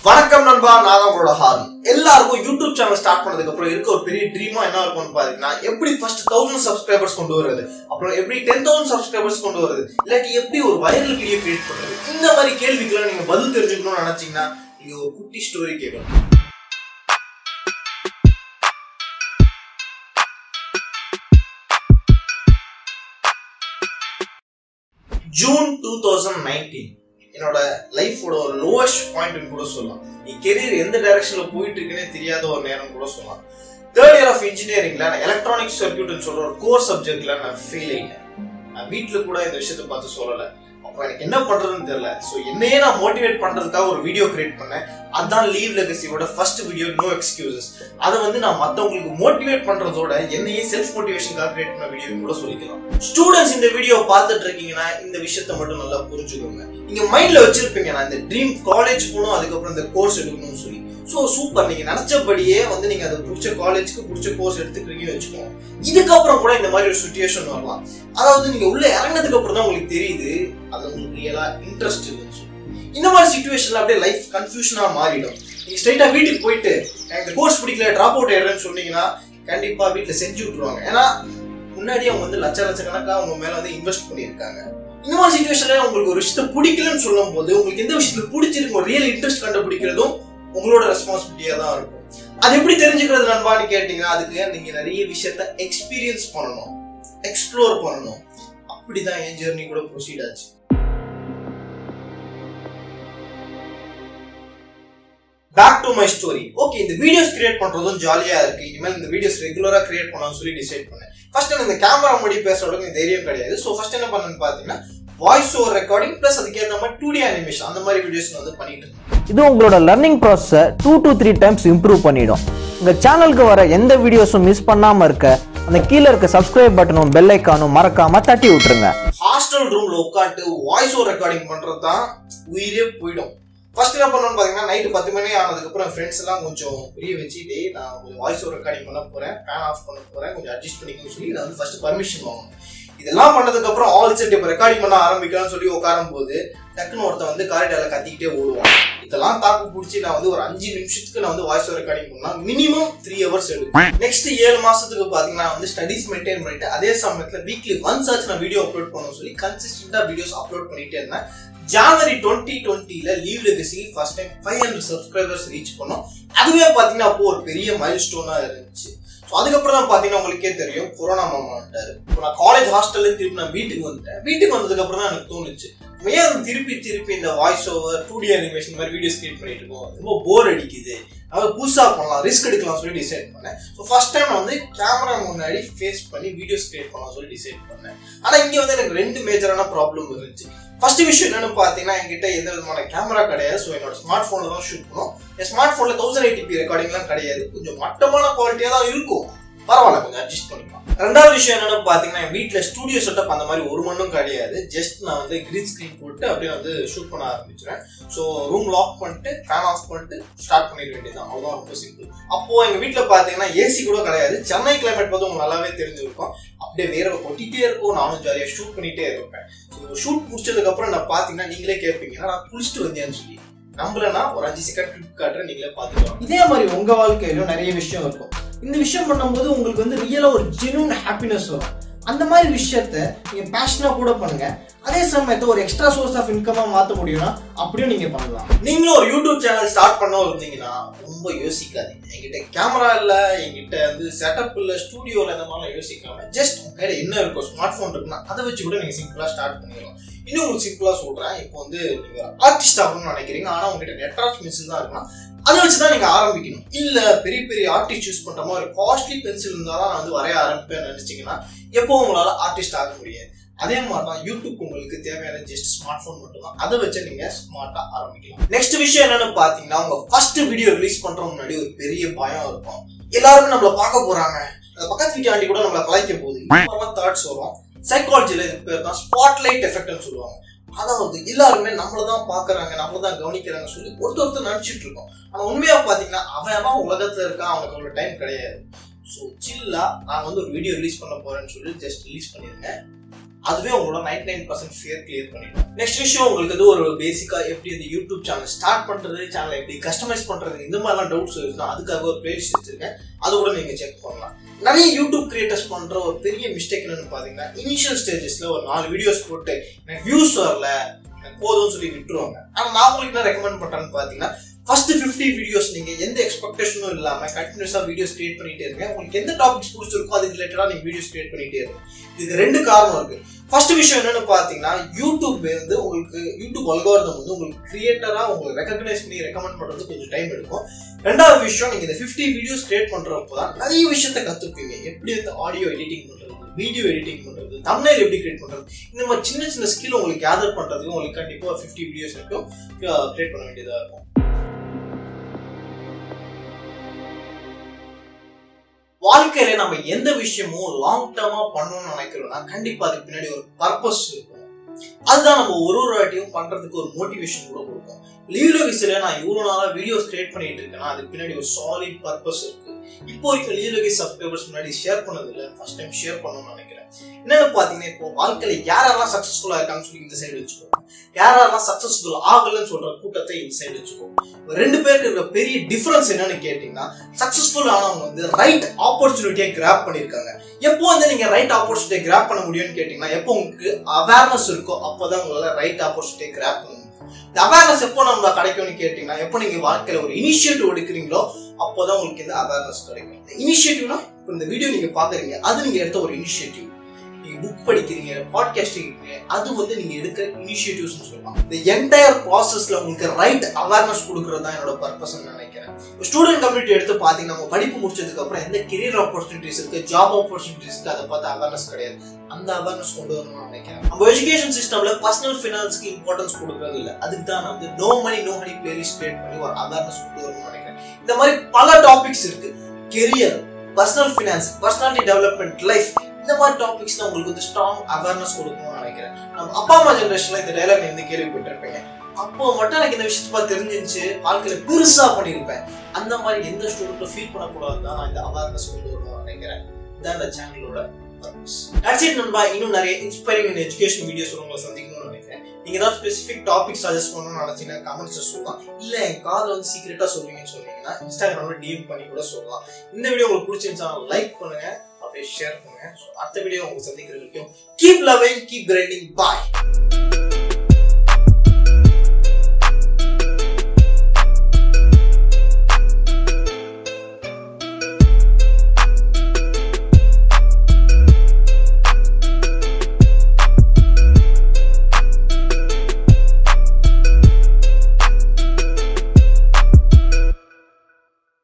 வணக்கம் நண்பா நான் தான் உங்களோட ஹார்ன் எல்லாருக்கும் யூடியூப் சேனல் ஸ்டார்ட் பண்ணதுக்கு அப்புறம் இருக்க ஒரு பெரிய ட்ரீமா என்ன இருக்கும்னு பாத்தீங்கன்னா எப்படி ஃபர்ஸ்ட் தௌசண்ட் சப்ஸ்கிரைபர்ஸ் கொண்டு வருது அப்புறம் எப்படி டென் தௌசண்ட் சப்ஸ்கிரைபர்ஸ் கொண்டு வருது இல்லாட்டி எப்படி ஒரு வைரல் வீடியோ கிரியேட் பண்றது இந்த மாதிரி கேள்விக்கெல்லாம் நீங்க பதில் தெரிஞ்சுக்கணும்னு நினைச்சீங்கன்னா நீங்க ஒரு குட்டி ஸ்டோரி கேட்கணும் ஜூன் டூ தௌசண்ட் நைன்டீன் என்னோட லைஃபோட ஒரு லோவஸ்ட் பாயிண்ட் கூட சொல்லலாம் என் கெரியர் எந்த டைரக்ஷன்ல போயிட்டு இருக்குன்னே தெரியாத ஒரு நேரம் கூட சொல்லலாம் தேர்ட் இயர் ஆஃப் இன்ஜினியரிங்ல நான் எலக்ட்ரானிக் சர்க்கியூட்னு சொல்ற ஒரு கோர் சப்ஜெக்ட்ல நான் ஃபெயில் ஆயிட்டேன் நான் வீட்டுல கூட இந்த விஷயத்தை பார்த்து சொல்லல அப்ப எனக்கு என்ன பண்றதுன்னு தெரியல ஸோ என்னையே நான் மோட்டிவேட் பண்றதுக்காக ஒரு வீடியோ கிரியேட் பண்ணேன் அதான் லீவ் லெகசியோட ஃபர்ஸ்ட் வீடியோ நோ எக்ஸ்கியூசஸ் அதை வந்து நான் மத்தவங்களுக்கு மோட்டிவேட் பண்றதோட என்னையே செல்ஃப் மோட்டிவேஷனுக்காக கிரியேட் பண்ண வீடியோ கூட சொல்லிக்கலாம் ஸ்டூடெண்ட்ஸ் இந்த வீடியோ பார்த்துட்டு இருக்கீங்கன்னா இந்த விஷயத்த மட்டும் நல்லா புரிஞ்சுக்கோங்க நீங்க மைண்ட்ல வச்சிருப்பீங்க நான் இந்த ட்ரீம் காலேஜ் போகணும் அதுக்கப்புறம் இந்த கோர்ஸ் எடுக்கணும்னு சொல்லி ஸோ சூப்பர் நீங்க நினைச்சபடியே வந்து நீங்க அதை பிடிச்ச காலேஜ்க்கு பிடிச்ச கோர்ஸ் எடுத்துக்கிறீங்கன்னு வச்சுக்கோங்க இதுக்கப்புறம் கூட இந்த மாதிரி ஒரு சுச்சுவேஷன் வரலாம் அதாவது நீங்க உள்ள இறங்கினதுக்கு அப்புறம் தான் உங்களுக்கு தெரியுது அது உங்களுக்கு ரியலா இன்ட்ரெஸ்ட் இல்லைன்னு சொல்லி இந்த மாதிரி சுச்சுவேஷன்ல அப்படியே லைஃப் கன்ஃபியூஷனா மாறிடும் நீங்க ஸ்ட்ரைட்டா வீட்டுக்கு போயிட்டு எனக்கு இந்த கோர்ஸ் பிடிக்கல ட்ராப் அவுட் ஆயிடுறேன்னு சொன்னீங்கன்னா கண்டிப்பா வீட்டுல செஞ்சு விட்டுருவாங்க ஏன்னா முன்னாடி அவங்க வந்து லட்ச லட்சக்கணக்கா அவங்க மேல வந்து இன்வெஸ்ட் பண்ணியிருக்காங்க இந்த மாதிரி சுச்சுவேஷன்ல உங்களுக்கு ஒரு விஷயத்த பிடிக்கலன்னு சொல்லும் போது உங்களுக்கு எந்த விஷயத்துல பிடிச்சிருக்கும் ரியல் இன்ட்ரெஸ்ட் கண்டுபிடிக்கிறதும் உங்களோட ரெஸ்பான்சிபிலிட்டியா தான் இருக்கும் அது எப்படி தெரிஞ்சுக்கிறது நண்பான்னு கேட்டீங்கன்னா அதுக்கு நீங்க நிறைய விஷயத்த எக்ஸ்பீரியன்ஸ் பண்ணணும் எக்ஸ்ப்ளோர் பண்ணணும் அப்படிதான் என் ஜெர்னி கூட ப்ரொசீட் ஆச்சு back to my story okay இந்த வீடியோஸ் கிரியேட் பண்றதும் ஜாலியா இருக்கு இனிமேல் இந்த வீடியோஸ் ரெகுலரா கிரியேட் பண்ணலாம்னு சொல்லி டிசைட் பண்ணேன் ஃபர்ஸ்ட் எனக்கு இந்த கேமரா முடி பேசுறதுக்கு எனக்கு தைரியம் கிடையாது ஸோ ஃபர்ஸ்ட் என்ன பண்ணேன்னு பாத்தீங்கன்னா வாய்ஸ் ஓவர் ரெக்கார்டிங் பிளஸ் அதுக்கேற்ற மாதிரி டூ டி அனிமேஷன் அந்த மாதிரி வீடியோஸ் வந்து பண்ணிட்டு இருந்தேன் இது உங்களோட லர்னிங் ப்ராசஸை two to three times improve பண்ணிடும் உங்கள் சேனலுக்கு வர எந்த வீடியோஸும் மிஸ் பண்ணாமல் இருக்க அந்த கீழே இருக்க சப்ஸ்கிரைப் பட்டனும் பெல் ஐக்கானும் மறக்காம தட்டி விட்டுருங்க ஹாஸ்டல் ரூம்ல உட்காந்து வாய்ஸ் ஓவர் ரெக்கார்டிங் பண்றது தான் உயிரே போயிடும் ஃபர்ஸ்ட் என்ன பண்ணணும்னு பாத்தீங்கன்னா நைட்டு பத்து மணி ஆனதுக்கு அப்புறம் ஃப்ரெண்ட்ஸ் எல்லாம் கொஞ்சம் புரிய வச்சு டேய் நான் கொஞ்சம் வாய்ஸ் ஓவர் ரெக்கார்டிங் பண்ண போறேன் ஃபேன் ஆஃப் பண்ண போறேன் கொஞ்சம் அட்ஜஸ்ட் பண்ணிக்கணும்னு சொல்லி நான் வந்து ஃபர்ஸ்ட் பர்மிஷன் வாங்கணும் இதெல்லாம் பண்ணதுக்கு அப்புறம் ஆல் செட் இப்போ ரெக்கார்டிங் பண்ண ஆரம்பிக்கலாம்னு சொல்லி உட்காரும் போது டக்குன்னு ஒருத்தன் வந்து காரிடார்ல கத்திக்கிட்டே ஓடுவான் இதெல்லாம் தாக்கு பிடிச்சி நான் வந்து ஒரு அஞ்சு நிமிஷத்துக்கு நான் வந்து வாய்ஸ் ஓவர் ரெக்கார்டிங் பண்ணா மினிமம் த்ரீ ஹவர்ஸ் எடுக்கும் நெக்ஸ்ட் ஏழு மாசத்துக்கு பாத்தீங்கன்னா வந்து ஸ்டடிஸ் மெயின்டைன் பண்ணிட்டு அதே சமயத்துல வீக்லி ஒன்ஸ் ஆச்சு நான் வீடியோ அப்லோட் பண்ணணும் சொல்லி கன்சிஸ்டன்டா வீடியோஸ் அப்லோட் பண்ணிட்டே இருந்தேன் ஜான்வரி டுவெண்ட்டி டுவெண்ட்டில Leave Legacy first time five hundred subscribers reach பண்ணோம் அதுவே பாத்தீங்கன்னா அப்போ ஒரு பெரிய மைல் ஸ்டோனா இருந்துச்சு ஸோ அதுக்கப்புறம் தான் பார்த்தீங்கன்னா உங்களுக்கே தெரியும் கொரோனா மாமா வந்துட்டாரு இப்போ நான் காலேஜ் ஹாஸ்டல்ல திருப்பி நான் வீட்டுக்கு வந்துட்டேன் வீட்டுக்கு வந்ததுக்கு அப்புறம் தான் எனக்கு தோணுச்சு நம்ம ஏன் அது திருப்பி திருப்பி இந்த voice over two D animation மாதிரி வீடியோஸ் கிரியேட் பண்ணிட்டு இருக்கோம் ரொம்ப போர் அடிக்குது நம்ம புதுசாக பண்ணலாம் ரிஸ்க் எடுக்கலாம் சொல்லி டிசைட் பண்ணேன் ஸோ ஃபர்ஸ்ட் டைம் நான் வந்து கேமரா முன்னாடி ஃபேஸ் பண்ணி வீடியோஸ் கிரியேட் பண்ணலாம் சொல்லி டிசைட் பண்ணேன் ஆனால் இங்கே வந்து எனக்கு ரெண்டு மேஜரான ப்ராப்ளம் இருந்துச்சு ஃபர்ஸ்ட் விஷயம் என்னன்னு பார்த்தீங்கன்னா என்கிட்ட எந்த விதமான கேமரா கிடையாது ஸோ என்னோட ஸ்மார்ட் ஃபோனில் தான் ஷூட் பண்ணோம் என் ஸ்மார்ட் ஃபோனில் தௌசண்ட் எயிட்டிபி ரெக்கார்டிங்லாம் கிடையாது கொஞ்சம் மட்டமான குவாலிட்டியாக தான் இருக்கும் பரவாயில்ல கொஞ்சம் அட்ஜஸ்ட் பண்ணிக்கலாம் ரெண்டாவது விஷயம் என்னன்னு பார்த்தீங்கன்னா என் வீட்டில் ஸ்டூடியோ செட்டப் அந்த மாதிரி ஒரு மண்ணும் கிடையாது ஜஸ்ட் நான் வந்து கிரீன் ஸ்க்ரீன் போட்டு அப்படியே வந்து ஷூட் பண்ண ஆரம்பிச்சிடுறேன் ஸோ ரூம் லாக் பண்ணிட்டு ஃபேன் ஆஃப் பண்ணிட்டு ஸ்டார்ட் பண்ணிட வேண்டியதுதான் அவ்வளோதான் ரொம்ப சிம்பிள் அப்போ எங்க வீட்டில் பார்த்தீங்கன்னா ஏசி கூட கிடையாது சென்னை கிளைமேட் பார்த்து உங்களுக்கு நல்லாவே தெரிஞ்சிருக்கும் அப்படியே வேற கொட்டிட்டே இருக்கும் நானும் ஜாலியாக ஷூட் பண்ணிட்டே இருப்பேன் ஸோ ஷூட் முடிச்சதுக்கு அப்புறம் நான் பார்த்தீங்கன்னா நீங்களே கேட்பீங்க நான் குளிச்சுட்டு வந்தேன்னு சொல்லி நம்பலன்னா ஒரு அஞ்சு செகண்ட் கிளிப் காட்டுறேன் நீங்களே பார்த்துக்கலாம் இதே மாதிரி உங்க வாழ்க்கையிலும் நிறைய விஷயம் இருக்கும் இந்த விஷயம் பண்ணும்போது உங்களுக்கு வந்து ரியலா ஒரு ஜெனுவன் ஹாப்பினஸ் வரும் அந்த மாதிரி விஷயத்த நீங்க பேஷனா கூட பண்ணுங்க அதே சமயத்தை ஒரு எக்ஸ்ட்ரா சோர்ஸ் ஆஃப் இன்கமா மாத்த முடியும்னா அப்படியும் நீங்க பண்ணலாம் நீங்களும் ஒரு யூடியூப் சேனல் ஸ்டார்ட் பண்ண இருந்தீங்கன்னா ரொம்ப யோசிக்காதீங்க என்கிட்ட கேமரா இல்ல என்கிட்ட வந்து செட்டப் இல்ல ஸ்டூடியோல இந்த மாதிரிலாம் யோசிக்காம ஜஸ்ட் உங்க கையில என்ன இருக்கும் ஸ்மார்ட் போன் இருக்குன்னா அதை வச்சு கூட நீங்க சிம்பிளா ஸ்டார்ட் பண்ணிடலாம் இன்னும் உங்களுக்கு சிம்பிளா சொல்றேன் இப்போ வந்து நீங்க ஆர்டிஸ்ட் ஆகணும்னு நினைக்கிறீங்க ஆனா உங்ககிட்ட நெட்ராக் பென்சில் தான் இருக்குன்னா அதை வச்சு தான் நீங்க ஆரம்பிக்கணும் இல்ல பெரிய பெரிய ஆர்டிஸ்ட் யூஸ் பண்ற மாதிரி காஸ்ட்லி பென்சில் இருந்தா தான் நான் வந்து வரைய ஆரம்பிப்பேன் நினைச்சீங்கன்னா எப்போ உங்களால ஆர்டிஸ்ட் ஆக முடியாது அதே மாதிரி தான் யூடியூப் உங்களுக்கு தேவையான ஜஸ்ட் ஸ்மார்ட் போன் மட்டும் தான் அதை வச்சு நீங்க ஸ்மார்ட்டா ஆரம்பிக்கலாம் நெக்ஸ்ட் விஷயம் என்னன்னு பாத்தீங்கன்னா உங்க ஃபர்ஸ்ட் வீடியோ ரிலீஸ் பண்ற முன்னாடி ஒரு பெரிய பயம் இருக்கும் எல்லாருமே நம்மள பார்க்க போறாங்க அந்த பக்கத்து வீட்டு ஆண்டி கூட நம்மள கலாய்க்க போகுது தாட்ஸ் வரும் சைக்காலஜில இதுக்கு பேர் தான் ஸ்பாட்லைட் எஃபெக்ட்னு சொல்லுவாங்க அதாவது எல்லாருமே நம்மள தான் பாக்குறாங்க நம்மள தான் கவனிக்கிறாங்க சொல்லி ஒருத்தர் ஒருத்தர் நினைச்சிட்டு இருக்கோம் ஆனா உண்மையா பாத்தீங்கன்னா அவன் அவன் உலகத்துல இருக்கான் அவனுக்கு அவ்வளவு டைம் கிடையாது ஸோ சில்லா நான் வந்து ஒரு வீடியோ ரிலீஸ் பண்ண போறேன்னு சொல்லி ஜஸ்ட் ரிலீஸ் பண்ணிருங்க அதுவே உங்களோட ninety nine percent fear clear பண்ணிடும் நெக்ஸ்ட் விஷயம் உங்களுக்கு வந்து ஒரு பேசிக்கா எப்படி இந்த யூடியூப் சேனல் ஸ்டார்ட் பண்றது சேனலை எப்படி கஸ்டமைஸ் பண்றது இந்த மாதிரிலாம் டவுட்ஸ் இருக்குன்னா அதுக்காக ஒரு பிளேலிஸ்ட் வச்சிருக்கேன் அது கூட நீங்க செக் பண்ணலாம் நிறைய யூடியூப் கிரியேட்டர்ஸ் பண்ற ஒரு பெரிய மிஸ்டேக் என்னன்னு பாத்தீங்கன்னா இனிஷியல் ஸ்டேஜஸ்ல ஒரு நாலு வீடியோஸ் போட்டு எனக்கு வியூஸ் வரல எனக்கு போதும்னு சொல்லி விட்டுருவாங்க ஆனா நான் உங்களுக்கு என்ன ரெக்கமெண்ட் பண்றேன்னு பாத்தீங்கன்னா ஃபர்ஸ்ட் ஃபிஃப்டி வீடியோஸ் நீங்க எந்த எக்ஸ்பெக்டேஷனும் இல்லாம கண்டினியூஸா வீடியோஸ் கிரியேட் பண்ணிட்டே இருங்க உங்களுக்கு எந்த டாபிக்ஸ் பிடிச்சிருக்கோ அதுக்கு ரிலேட்டடா நீங்க வீடியோஸ் கிரியேட் பண்ணிட்டே இருங்க இதுக்கு ரெண்டு காரணம் இருக்கு ஃபர்ஸ்ட் விஷயம் என்னன்னு பாத்தீங்கன்னா யூடியூப் வந்து உங்களுக்கு யூடியூப் அல்காரிதம் வந்து உங்களுக்கு கிரியேட்டரா உங்களுக்கு ரெக்கக்னைஸ் பண்ணி ரெக்கமெண்ட் பண்றது கொஞ்சம் டைம் எடுக்கும் ரெண்டாவது விஷயம் நீங்க இந்த ஃபிஃப்டி வீடியோஸ் கிரியேட் பண்றப்போ தான் நிறைய விஷயத்த கத்துப்பீங்க எப்படி வந்து ஆடியோ எடிட்டிங் பண்றது வீடியோ எடிட்டிங் பண்றது தமிழ் எப்படி கிரியேட் பண்றது இந்த மாதிரி சின்ன சின்ன ஸ்கில் உங்களுக்கு கேதர் பண்றதுக்கு உங்களுக்கு கண்டிப்பா ஃபிஃப்டி வீடியோஸ் வரைக்கும் கிரியேட் பண்ண வேண்டியதா இருக்கும் வாழ்க்கையில நம்ம எந்த விஷயமும் லாங் டேர்மா பண்ணணும்னு நினைக்கிறோம்னா கண்டிப்பா அதுக்கு பின்னாடி ஒரு பர்பஸ் இருக்கும் அதுதான் நம்ம ஒரு ஒரு வாட்டியும் பண்றதுக்கு ஒரு மோட்டிவேஷன் கூட கொடுக்கும் லீவ்லோகிஸ்ல நான் இவ்வளவு நாளா வீடியோஸ் கிரியேட் பண்ணிட்டு இருக்கேன்னா அதுக்கு பின்னாடி ஒரு சாலிட் பர்பஸ் இருக்கு இப்போ வரைக்கும் லீவ்லோகிஸ் சப்ஸ்கிரைபர்ஸ் முன்னாடி ஷேர் பண்ணது இல்லை ஃபர்ஸ்ட் டைம் ஷேர் பண்ணணும்னு நினைக்கிறேன் என்னன்னு பாத்தீங்கன்னா இப்போ வாழ்க்கையில யாரெல்லாம் சக்சஸ்ஃபுல்லா இருக்காங்கன்னு சொல்லி இந்த சைடு வச்சுக்கோ யாரெல்லாம் சக்சஸ்ஃபுல் ஆகலன்னு சொல்ற கூட்டத்தை இந்த சைடு வச்சுக்கோ ரெண்டு பேருக்கு இருக்கிற பெரிய டிஃபரன்ஸ் என்னன்னு கேட்டீங்கன்னா சக்சஸ்ஃபுல் ஆனவங்க வந்து ரைட் ஆப்பர்ச்சுனிட்டியை கிராப் பண்ணிருக்காங்க எப்போ வந்து நீங்க ரைட் ஆப்பர்ச்சுனிட்டியை கிராப் பண்ண முடியும்னு கேட்டீங்கன்னா எப்போ உங்களுக்கு அவேர்னஸ் இருக்கோ அப்போதான் உங்களால ரைட் ஆப்பர்ச்சுனிட்டியை கிராப் பண்ண முடியும் இந்த அவேர்னஸ் எப்போ நம்ம கிடைக்கும்னு கேட்டீங்கன்னா எப்போ நீங்க வாழ்க்கையில ஒரு இனிஷியேட்டிவ் எடுக்கிறீங்களோ அப்போதான் உங்களுக்கு இந்த அவேர்னஸ் கிடைக்கும் இந்த இனிஷியேட்டிவ்னா இப்போ இந்த வீடியோ நீங்க பாக்குறீங்க அது நீங்க எடுத்த ஒரு இனிஷியேட்டிவ் நீங்க புக் படிக்கிறீங்க பாட்காஸ்டிங் அது வந்து நீங்க எடுக்கிற இனிஷியேட்டிவ்ஸ் சொல்லலாம் இந்த என்டையர் ப்ராசஸ்ல உங்களுக்கு ரைட் அவேர்னஸ் கொடுக்கறது தான் என்னோட பர்பஸ் நினைக்கிறேன் ஸ்டூடெண்ட் கம்யூனிட்டி எடுத்து பாத்தீங்கன்னா நம்ம படிப்பு முடிச்சதுக்கு அப்புறம் எந்த கெரியர் ஆப்பர்ச்சுனிட்டிஸ் இருக்கு ஜாப் ஆப்பர்ச்சுனிட்டிஸ் இருக்கு அதை பார்த்து அவேர்னஸ் கிடையாது அந்த அவேர்னஸ் கொண்டு வரணும்னு நினைக்கிறேன் நம்ம எஜுகேஷன் சிஸ்டம்ல பர்சனல் ஃபினான்ஸ்க்கு இம்பார்ட்டன்ஸ் கொடுக்கறது இல்லை அதுக்கு தான் நான் வந்து no money no money playlist create பண்ணி ஒரு அவேர்னஸ் கொண்டு வரணும்னு நினைக்கிறேன் இந்த மாதிரி பல டாபிக்ஸ் இருக்கு career personal finance personality development life இந்த மாதிரி டாபிக்ஸ் தான் உங்களுக்கு வந்து ஸ்ட்ராங் அவேர்னஸ் கொடுக்கணும்னு நினைக்கிறேன் நம்ம அப்பா அம்மா ஜென்ரேஷன்ல இந்த டைலாக் நீங்க வந்து கேள்விப்பட்டிருப்பீங்க அப்போ மட்டும் எனக்கு இந்த விஷயத்தை பார்த்து தெரிஞ்சிருந்துச்சு வாழ்க்கையில பெருசா பண்ணியிருப்பேன் அந்த மாதிரி எந்த ஸ்டூடெண்ட்டும் ஃபீல் பண்ணக்கூடாது தான் நான் இந்த அவேர்னஸ் கொண்டு வரணும்னு நினைக்கிறேன் இதான் இந்த சேனலோட பர்பஸ் தட்ஸ் இட் நண்பா இன்னும் நிறைய இன்ஸ்பைரிங் அண்ட் எஜுகேஷன் வீடியோஸ் உங்களை சந்திக்கணும்னு நினைக்கிறேன் நீங்க ஏதாவது ஸ்பெசிஃபிக் டாபிக் சஜஸ்ட் பண்ணணும்னு நினைச்சீங்கன்னா கமெண்ட்ஸ் சொல்லலாம் இல்ல என் காதல வந்து சீக்கிரட்டா சொல்லுவீங்கன்னு சொன்னீங்கன்னா இன்ஸ்டாகிராம்ல டிஎம் பண்ணி கூட சொல்லலாம் இந்த வீடியோ உங்களுக்கு பிடிச்சிருந்துச்சா லைக் பண்ணுங்க அப்படியே ஷேர் பண்ணுங்க So, அடுத்த வீடியோ உங்களுக்கு சந்திக்கிற வரைக்கும் கீப் லவிங் கீப் கிரைண்டிங் பாய்